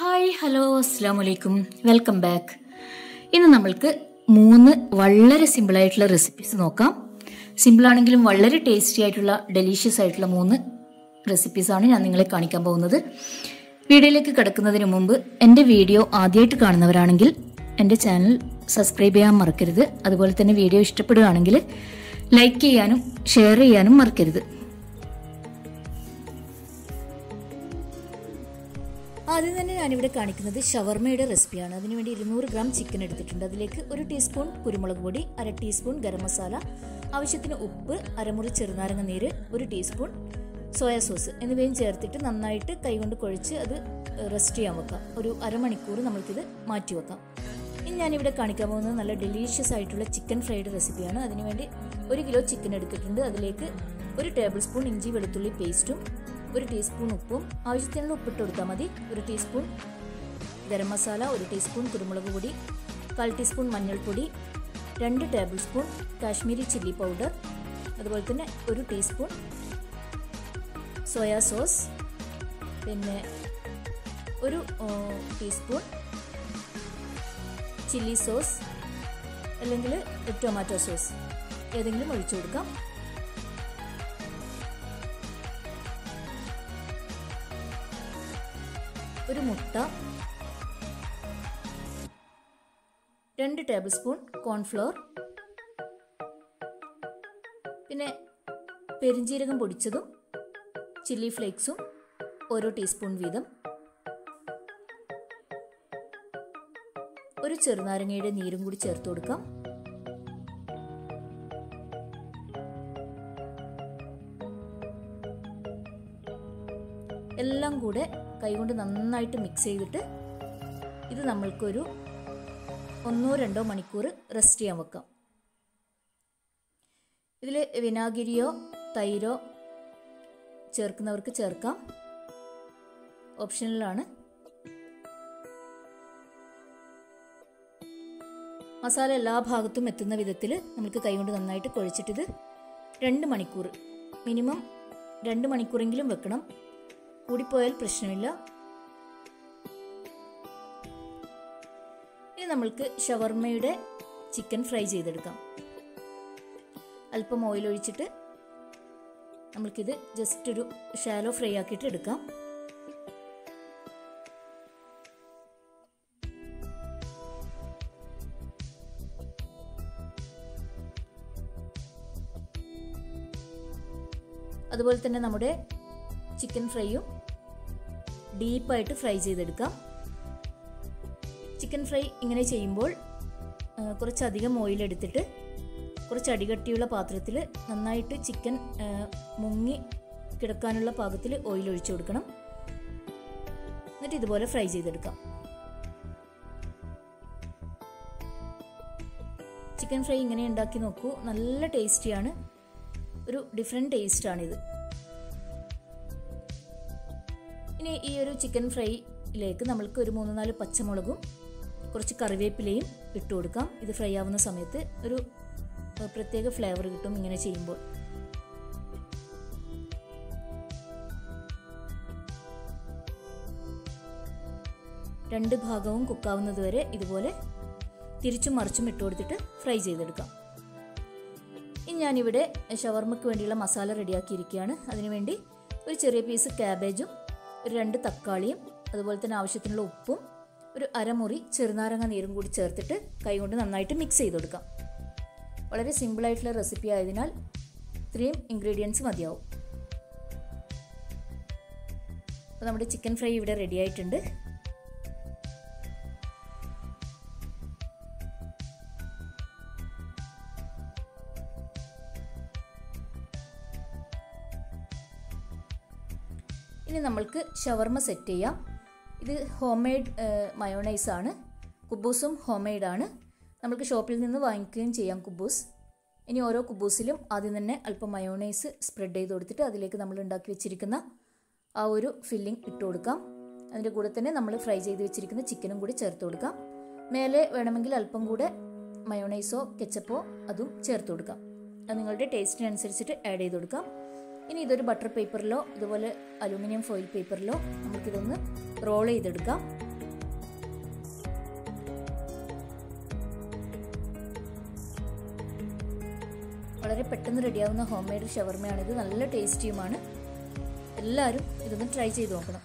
hi hello അസ്സാം വലൈക്കും welcome back ഇന്ന് നമ്മൾക്ക് മൂന്ന് വളരെ സിമ്പിൾ ആയിട്ടുള്ള റെസിപ്പീസ് നോക്കാം സിമ്പിൾ ആണെങ്കിലും വളരെ ടേസ്റ്റി ആയിട്ടുള്ള ഡെലീഷ്യസ് ആയിട്ടുള്ള മൂന്ന് റെസിപ്പീസാണ് ഞാൻ നിങ്ങളെ കാണിക്കാൻ പോകുന്നത് വീഡിയോയിലേക്ക് കിടക്കുന്നതിന് മുമ്പ് എൻ്റെ വീഡിയോ ആദ്യമായിട്ട് കാണുന്നവരാണെങ്കിൽ എൻ്റെ ചാനൽ സബ്സ്ക്രൈബ് ചെയ്യാൻ മറക്കരുത് അതുപോലെ തന്നെ വീഡിയോ ഇഷ്ടപ്പെടുകയാണെങ്കിൽ ലൈക്ക് ചെയ്യാനും ഷെയർ ചെയ്യാനും മറക്കരുത് ആദ്യം തന്നെ ഞാനിവിടെ കാണിക്കുന്നത് ഷവർമയുടെ റെസിപ്പിയാണ് അതിനുവേണ്ടി ഇരുന്നൂറ് ഗ്രാം ചിക്കൻ എടുത്തിട്ടുണ്ട് അതിലേക്ക് ഒരു ടീസ്പൂൺ കുരുമുളക് പൊടി അര ടീസ്പൂൺ ഗരം മസാല ആവശ്യത്തിന് ഉപ്പ് അരമുറി ചെറുനാരങ്ങ നീര് ഒരു ടീസ്പൂൺ സോയാ സോസ് എന്നിവയും ചേർത്തിട്ട് നന്നായിട്ട് കൈകൊണ്ട് കുഴച്ച് അത് റെസ്റ്റ് ചെയ്യാൻ വെക്കാം ഒരു അരമണിക്കൂർ നമ്മൾക്കിത് മാറ്റി വെക്കാം ഇനി ഞാനിവിടെ കാണിക്കാൻ പോകുന്നത് നല്ല ഡെലീഷ്യസ് ആയിട്ടുള്ള ചിക്കൻ ഫ്രൈഡ് റെസിപ്പിയാണ് അതിനുവേണ്ടി ഒരു കിലോ ചിക്കൻ എടുത്തിട്ടുണ്ട് അതിലേക്ക് ഒരു ടേബിൾ സ്പൂൺ ഇഞ്ചി വെളുത്തുള്ളി പേസ്റ്റും ഒരു ടീസ്പൂൺ ഉപ്പും ആവശ്യത്തിനുള്ള ഉപ്പിട്ട് കൊടുത്താൽ മതി ഒരു ടീസ്പൂൺ ഗരം മസാല ഒരു ടീസ്പൂൺ കുരുമുളക് പൊടി കാൽ ടീസ്പൂൺ മഞ്ഞൾപ്പൊടി രണ്ട് table spoon Kashmiri chilli powder അതുപോലെ തന്നെ ഒരു ടീസ്പൂൺ സോയാ സോസ് പിന്നെ ഒരു ടീസ്പൂൺ ചില്ലി സോസ് അല്ലെങ്കിൽ ടൊമാറ്റോ സോസ് ഏതെങ്കിലും ഒഴിച്ചു കൊടുക്കാം ഒരു മുട്ട രണ്ട് ടേബിൾ സ്പൂൺ കോൺഫ്ലോർ പിന്നെ പെരിഞ്ജീരകം പൊടിച്ചതും ചില്ലി ഫ്ലേക്സും ഓരോ ടീസ്പൂൺ വീതം ഒരു ചെറുനാരങ്ങയുടെ നീരും കൂടി ചേർത്ത് കൊടുക്കാം എല്ലാം കൂടെ കൈകൊണ്ട് നന്നായിട്ട് മിക്സ് ചെയ്തിട്ട് ഇത് നമ്മൾക്കൊരു ഒന്നോ രണ്ടോ മണിക്കൂർ റെസ്റ്റ് ചെയ്യാൻ വെക്കാം ഇതിൽ വിനാഗിരിയോ തൈരോ ചേർക്കുന്നവർക്ക് ചേർക്കാം ഓപ്ഷനിലാണ് മസാല എല്ലാ ഭാഗത്തും എത്തുന്ന വിധത്തിൽ നമുക്ക് കൈകൊണ്ട് നന്നായിട്ട് കുഴച്ചിട്ടിത് രണ്ട് മണിക്കൂർ മിനിമം രണ്ട് മണിക്കൂറെങ്കിലും വെക്കണം കൂടിപ്പോയാൽ പ്രശ്നമില്ല ഇനി നമ്മൾക്ക് ഷവർമയുടെ ചിക്കൻ ഫ്രൈ ചെയ്തെടുക്കാം അല്പം ഓയിൽ ഒഴിച്ചിട്ട് നമ്മൾക്കിത് ജസ്റ്റ് ഒരു ഷാലോ ഫ്രൈ ആക്കിയിട്ട് എടുക്കാം അതുപോലെ തന്നെ നമ്മുടെ ചിക്കൻ ഫ്രൈയും ഡീപ്പായിട്ട് ഫ്രൈ ചെയ്തെടുക്കാം ചിക്കൻ ഫ്രൈ ഇങ്ങനെ ചെയ്യുമ്പോൾ കുറച്ചധികം ഓയിൽ എടുത്തിട്ട് കുറച്ച് അടികട്ടിയുള്ള പാത്രത്തിൽ നന്നായിട്ട് ചിക്കൻ മുങ്ങി കിടക്കാനുള്ള പാകത്തിൽ ഓയിൽ ഒഴിച്ചു കൊടുക്കണം എന്നിട്ട് ഇതുപോലെ ഫ്രൈ ചെയ്തെടുക്കാം ചിക്കൻ ഫ്രൈ ഇങ്ങനെ ഉണ്ടാക്കി നോക്കൂ നല്ല ടേസ്റ്റിയാണ് ഒരു ഡിഫറെൻറ്റ് ടേസ്റ്റാണിത് ഇനി ഈ ഒരു ചിക്കൻ ഫ്രൈയിലേക്ക് നമ്മൾക്ക് ഒരു മൂന്ന് നാല് പച്ചമുളകും കുറച്ച് കറിവേപ്പിലയും ഇട്ട് കൊടുക്കാം ഇത് ഫ്രൈ ആവുന്ന സമയത്ത് ഒരു പ്രത്യേക ഫ്ലേവർ കിട്ടും ഇങ്ങനെ ചെയ്യുമ്പോൾ രണ്ട് ഭാഗവും കുക്കാവുന്നത് വരെ ഇതുപോലെ തിരിച്ചും മറിച്ചും ഇട്ട് കൊടുത്തിട്ട് ഫ്രൈ ചെയ്തെടുക്കാം ഇനി ഞാനിവിടെ ഷവർമ്മയ്ക്ക് വേണ്ടിയുള്ള മസാല റെഡിയാക്കിയിരിക്കുകയാണ് അതിനുവേണ്ടി ഒരു ചെറിയ പീസ് ക്യാബേജും ഒരു രണ്ട് തക്കാളിയും അതുപോലെ തന്നെ ആവശ്യത്തിനുള്ള ഉപ്പും ഒരു അരമുറി ചെറുനാരങ്ങ നീരും കൂടി ചേർത്തിട്ട് കൈകൊണ്ട് നന്നായിട്ട് മിക്സ് ചെയ്ത് കൊടുക്കാം വളരെ സിമ്പിളായിട്ടുള്ള റെസിപ്പി ആയതിനാൽ ഇത്രയും ഇൻഗ്രീഡിയൻസ് മതിയാവും അപ്പോൾ നമ്മുടെ ചിക്കൻ ഫ്രൈ ഇവിടെ റെഡി ആയിട്ടുണ്ട് ഇനി നമ്മൾക്ക് ഷവർമ സെറ്റ് ചെയ്യാം ഇത് ഹോം മെയ്ഡ് മയോണൈസ് ആണ് കുബൂസും ഹോം മെയ്ഡ് ആണ് നമുക്ക് ഷോപ്പിൽ നിന്ന് വാങ്ങിക്കുകയും ചെയ്യാം കുബൂസ് ഇനി ഓരോ കുബൂസിലും ആദ്യം തന്നെ അല്പം മയോണൈസ് സ്പ്രെഡ് ചെയ്ത് കൊടുത്തിട്ട് അതിലേക്ക് നമ്മൾ ഉണ്ടാക്കി വെച്ചിരിക്കുന്ന ആ ഒരു ഫില്ലിംഗ് ഇട്ട് കൊടുക്കാം അതിൻ്റെ കൂടെ തന്നെ നമ്മൾ ഫ്രൈ ചെയ്ത് വെച്ചിരിക്കുന്ന ചിക്കനും കൂടി ചേർത്ത് കൊടുക്കാം മേലെ വേണമെങ്കിൽ അല്പം കൂടെ മയോണൈസോ കെച്ചപ്പോ അതും ചേർത്ത് കൊടുക്കാം അത് നിങ്ങളുടെ ടേസ്റ്റിനനുസരിച്ചിട്ട് ആഡ് ചെയ്ത് കൊടുക്കാം ഇനി ഇതൊരു ബട്ടർ പേപ്പറിലോ ഇതുപോലെ അലൂമിനിയം ഫോയിൽ പേപ്പറിലോ നമുക്കിതൊന്ന് റോൾ ചെയ്തെടുക്കാം വളരെ പെട്ടെന്ന് റെഡിയാവുന്ന ഹോം മെയ്ഡ് ഷവർമയാണിത് നല്ല ടേസ്റ്റിയുമാണ് എല്ലാവരും ഇതൊന്ന് ട്രൈ ചെയ്ത് നോക്കണം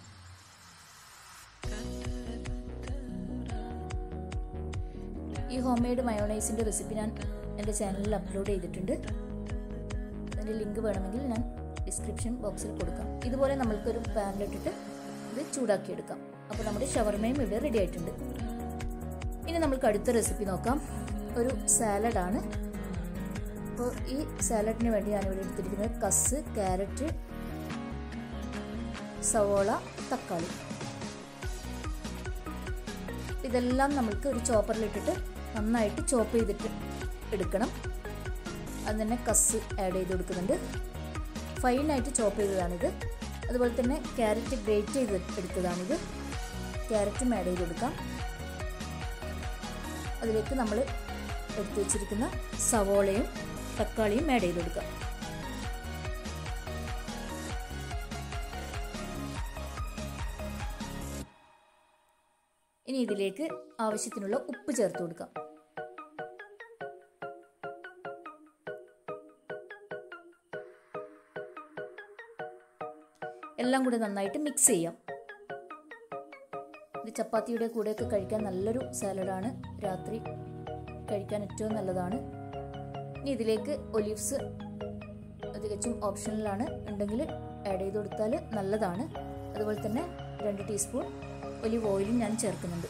ഈ ഹോം മെയ്ഡ് മയോണൈസിൻ്റെ റെസിപ്പി ഞാൻ എൻ്റെ ചാനലിൽ അപ്ലോഡ് ചെയ്തിട്ടുണ്ട് അതിൻ്റെ ലിങ്ക് വേണമെങ്കിൽ ഞാൻ ഡിസ്ക്രിപ്ഷൻ ബോക്സിൽ കൊടുക്കാം ഇതുപോലെ നമ്മൾക്കൊരു പാനിലിട്ടിട്ട് ഇത് ചൂടാക്കിയെടുക്കാം അപ്പോൾ നമ്മുടെ ഷവർമയും ഇവിടെ റെഡി ആയിട്ടുണ്ട് ഇനി നമ്മൾക്ക് അടുത്ത റെസിപ്പി നോക്കാം ഒരു സാലഡാണ് അപ്പോൾ ഈ സാലഡിന് വേണ്ടി ഞാനിവിടെ എടുത്തിരിക്കുന്നത് കസ് ക്യാരറ്റ് സവോള തക്കാളി ഇതെല്ലാം നമ്മൾക്ക് ഒരു ചോപ്പറിലിട്ടിട്ട് നന്നായിട്ട് ചോപ്പ് ചെയ്തിട്ട് എടുക്കണം അത് തന്നെ കസ് ആഡ് ചെയ്ത് കൊടുക്കുന്നുണ്ട് ഫൈനായിട്ട് ചോപ്പ് ചെയ്തതാണിത് അതുപോലെ തന്നെ ക്യാരറ്റ് ഗ്രേറ്റ് ചെയ്ത് എടുത്തതാണിത് ക്യാരറ്റും ആഡ് ചെയ്ത് കൊടുക്കാം അതിലേക്ക് നമ്മൾ എടുത്തു വെച്ചിരിക്കുന്ന സവോളയും തക്കാളിയും ആഡ് ചെയ്ത് കൊടുക്കാം ഇനി ഇതിലേക്ക് ആവശ്യത്തിനുള്ള ഉപ്പ് ചേർത്ത് കൊടുക്കാം എല്ലാം കൂടെ നന്നായിട്ട് മിക്സ് ചെയ്യാം ഇത് ചപ്പാത്തിയുടെ കൂടെയൊക്കെ കഴിക്കാൻ നല്ലൊരു സാലഡാണ് രാത്രി കഴിക്കാൻ ഏറ്റവും നല്ലതാണ് ഇനി ഇതിലേക്ക് ഒലിവ്സ് തികച്ചും ഓപ്ഷണലാണ് ഉണ്ടെങ്കിൽ ആഡ് ചെയ്ത് കൊടുത്താൽ നല്ലതാണ് അതുപോലെ തന്നെ രണ്ട് ടീസ്പൂൺ ഒലിവ് ഓയിലും ഞാൻ ചേർക്കുന്നുണ്ട്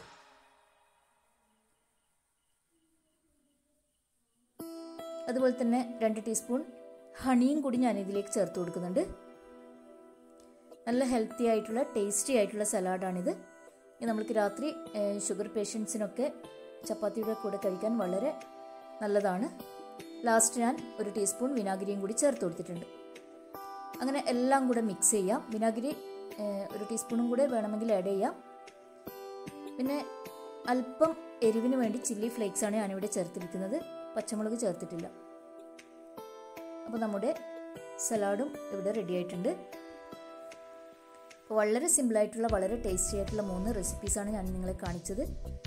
അതുപോലെ തന്നെ രണ്ട് ടീസ്പൂൺ ഹണിയും കൂടി ഞാൻ ഇതിലേക്ക് ചേർത്ത് കൊടുക്കുന്നുണ്ട് നല്ല ഹെൽത്തി ആയിട്ടുള്ള ടേസ്റ്റി ആയിട്ടുള്ള സലാഡാണിത് ഇത് നമ്മൾക്ക് രാത്രി ഷുഗർ പേഷ്യൻസിനൊക്കെ ചപ്പാത്തിയുടെ കൂടെ കഴിക്കാൻ വളരെ നല്ലതാണ് ലാസ്റ്റ് ഞാൻ ഒരു ടീസ്പൂൺ വിനാഗിരിയും കൂടി ചേർത്ത് കൊടുത്തിട്ടുണ്ട് അങ്ങനെ എല്ലാം കൂടെ മിക്സ് ചെയ്യാം വിനാഗിരി ഒരു ടീസ്പൂണും കൂടെ വേണമെങ്കിൽ ആഡ് ചെയ്യാം പിന്നെ അല്പം എരിവിന് വേണ്ടി ചില്ലി ഫ്ലേക്സ് ആണ് ഞാനിവിടെ ചേർത്തിരിക്കുന്നത് പച്ചമുളക് ചേർത്തിട്ടില്ല അപ്പോൾ നമ്മുടെ സലാഡും ഇവിടെ റെഡി ആയിട്ടുണ്ട് അപ്പോൾ വളരെ സിമ്പിളായിട്ടുള്ള വളരെ ടേസ്റ്റി ആയിട്ടുള്ള മൂന്ന് റെസിപ്പീസാണ് ഞാൻ നിങ്ങളെ കാണിച്ചത്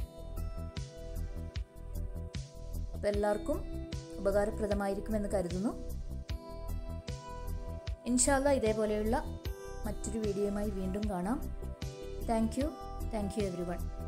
അപ്പോൾ എല്ലാവർക്കും ഉപകാരപ്രദമായിരിക്കുമെന്ന് കരുതുന്നു ഇൻഷാല്ല ഇതേപോലെയുള്ള മറ്റൊരു വീഡിയോയുമായി വീണ്ടും കാണാം thank you thank you every one